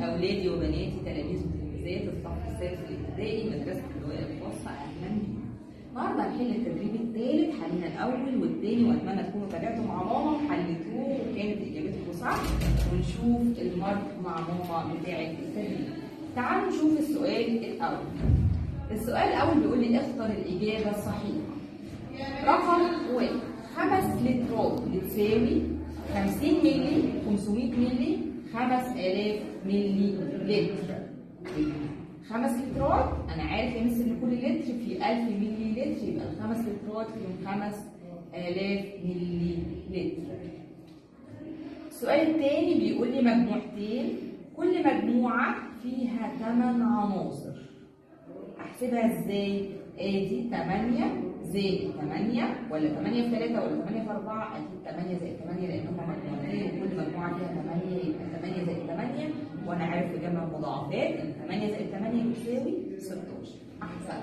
اولادي وبناتي تلاميذ وتلميذات الصف السادس الابتدائي مدرسه اللواء الخاصه اهلا بيكم. النهارده هنحل التدريب الثالث حلينا الاول والثاني واتمنى تكونوا تابعتوا مع ماما وحليتوه وكانت اجابتكم صح ونشوف المارك مع ماما بتاعه التدريب. تعالوا نشوف السؤال الاول. السؤال الاول بيقول لي اختر الاجابه الصحيحه. رقم واحد خمس لترات بتساوي 50 مللي 500 مللي 5000 مللي لتر خمس لترات انا عارف يا مس ان كل لتر فيه 1000 مللي لتر يبقى الخمس لترات فيهم 5000 مللي لتر السؤال الثاني بيقول لي مجموعتين كل مجموعه فيها 8 عناصر احسبها ازاي ادي 8 زائد 8 ولا 8 في 3 ولا 8 في 4 اكيد 8 زائد 8 لان هما مجموعتين وكل مجموعه فيها 8 يبقى 8 زائد 8 وانا عارف في جمع المضاعفات ان 8 زائد 8 بتساوي 16 احسن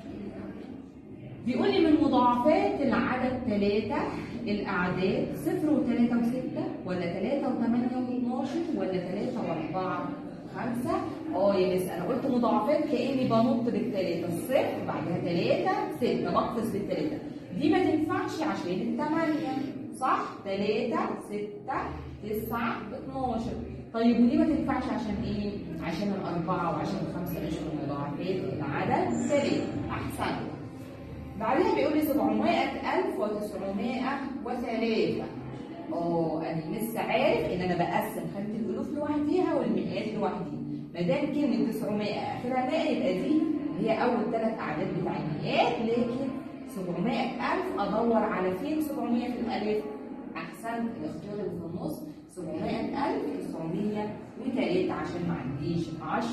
بيقول لي من مضاعفات العدد 3 الاعداد 0 و3 و6 ولا 3 و8 و12 ولا 3 و4 خمسة اه يا مس انا قلت مضاعفات كاني بنط بالثلاثة الصفر بعدها ثلاثة ستة بقفز بالثلاثة دي ما تنفعش عشان الثمانية صح؟ ثلاثة ستة تسعة 12 طيب ودي ما تنفعش عشان ايه؟ عشان الأربعة وعشان الخمسة مش من مضاعفات العدد ثلاثة أحسن بعدها بيقول لي 700 1903 اه انا لسه عارف ان انا بقسم خانه الالوف لوحديها والمئات لوحديها ما دام كلمه 900 اخرها 100 يبقى دي هي اول ثلاث اعداد بتاع المئات لكن 700000 ادور على فين 700 في الالف احسنت الاختيار اللي في النص 700000 903 عشان ما عنديش 10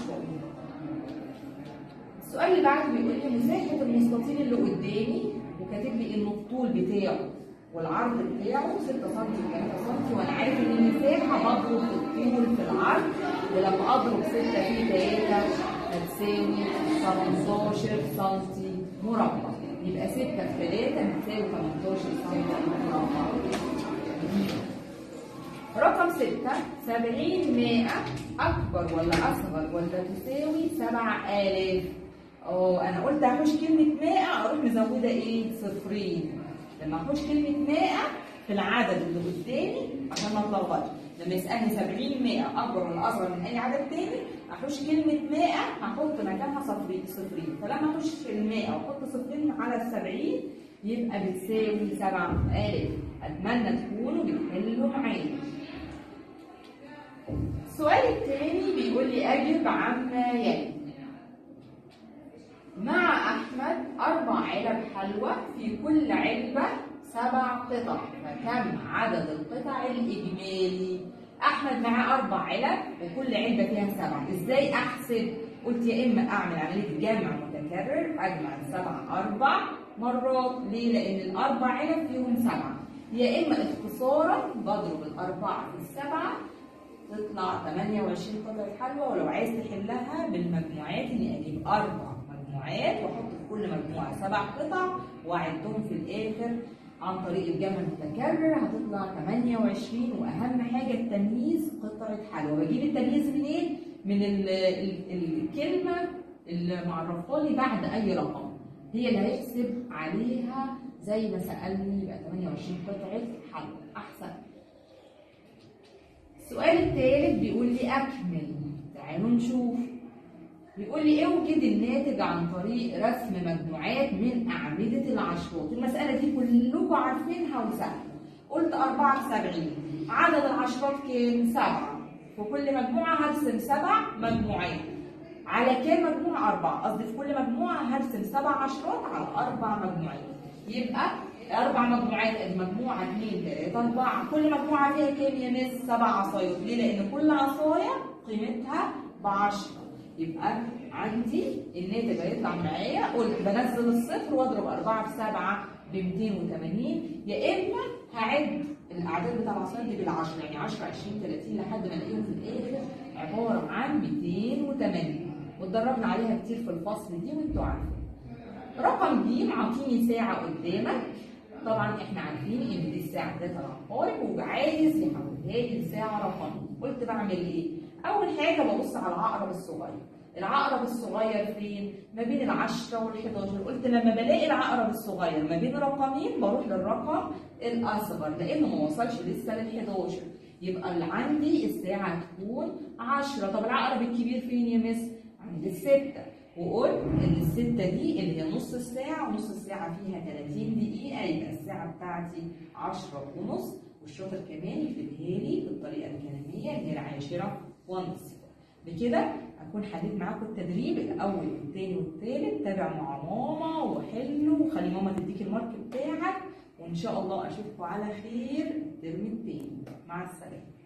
السؤال اللي بعده بيقول لي مساحه المستطيل اللي قدامي وكاتب لي ان الطول بتاعه والعرض بتاعه 6 سم و 3 سم وانا عارف ان المساحه بضرب في الطول في العرض ولما اضرب 6 في 3 هتساوي 18 سم مربع يبقى 6 في 3 بتساوي 18 سم مربع رقم 6 70 100 اكبر ولا اصغر ولا تساوي 7000 اه انا قلت هحوش كلمه 100 اروح مزوده ايه صفرين لما اخش كلمه 100 في العدد اللي قدامي عشان ما اتلخبطش لما يسالني 70 100 اكبر ولا اصغر من اي عدد تاني اخش كلمه 100 هحط مكانها صفرين صفرين فلما اخش ال 100 واحط صفرين على ال 70 يبقى بتساوي 7000 اتمنى تكونوا بتحلوا معايا السؤال الثاني بيقول لي اجب عما يلي مع أحمد أربع علب حلوى في كل علبة سبع قطع فكم عدد القطع الإجمالي؟ أحمد معاه أربع علب وكل علبة فيها سبع إزاي أحسب؟ قلت يا إما أعمل عملية جمع متكرر أجمع السبع أربع مرات ليه؟ لأن الأربع علب فيهم سبعة يا إما اختصارا بضرب الأربعة في السبعة تطلع 28 قطعة حلوى ولو عايز تحلها بالمجموعات إني أجيب أربع مجموعات واحط في كل مجموعه سبع قطع واعدهم في الاخر عن طريق الجمع المتكرر هتطلع 28 واهم حاجه التمييز قطعه حلوى بجيب التمييز منين؟ من ال ال الكلمه اللي معرفها لي بعد اي رقم هي اللي هيحسب عليها زي ما سالني يبقى 28 قطعه حلوى احسن السؤال الثالث بيقول لي اكمل تعالوا نشوف بيقول لي اوجد الناتج عن طريق رسم مجموعات من أعمدة العشرات المسألة دي كلكم عارفينها وسهلة قلت 74 عدد العشرات كام؟ سبعة في كل مجموعة هرسم سبع مجموعات على كام مجموعة؟ أربعة قصدي في كل مجموعة هرسم سبع عشرات على أربع مجموعات يبقى أربع مجموعات ادي مجموعة اثنين ثلاثة أربعة كل مجموعة فيها كام يا مس؟ سبع عصاير ليه؟ لأن كل عصاية قيمتها ب 10 يبقى عندي الناتج هيطلع معايا قلت بنزل الصفر واضرب 4 في 7 ب 280 يا اما هعد الاعداد بتاع العصاير دي بال10 يعني 10 20 30 لحد ما الاقيهم في الاخر عباره عن 280 واتدربنا عليها كتير في الفصل دي وانتوا عارفين. رقم ج عاطيني ساعه قدامك طبعا احنا عارفين ان دي الساعه ذات العقارب وعايز يحولها لي لساعه رقميه قلت بعمل ايه؟ اول حاجه ببص على العقرب الصغير العقرب الصغير فين ما بين العشرة وال11 قلت لما بلاقي العقرب الصغير ما بين رقمين بروح للرقم الاصغر لانه ما وصلش لسه لل11 يبقى اللي عندي الساعه تكون 10 طب العقرب الكبير فين يا مس عند الستة وقلت ان الستة دي اللي هي نص الساعة ونص الساعة فيها 30 دقيقة يبقى الساعة بتاعتي 10 ونص والشاطر كمان يكتبها لي بالطريقة الكلامية اللي هي العاشرة ونص بكده اكون حليت معاكم التدريب الاول والثاني والثالث تابع مع ماما وحلوا وخلي ماما تديك المارك بتاعك وان شاء الله اشوفكم على خير الترم الثاني مع السلامه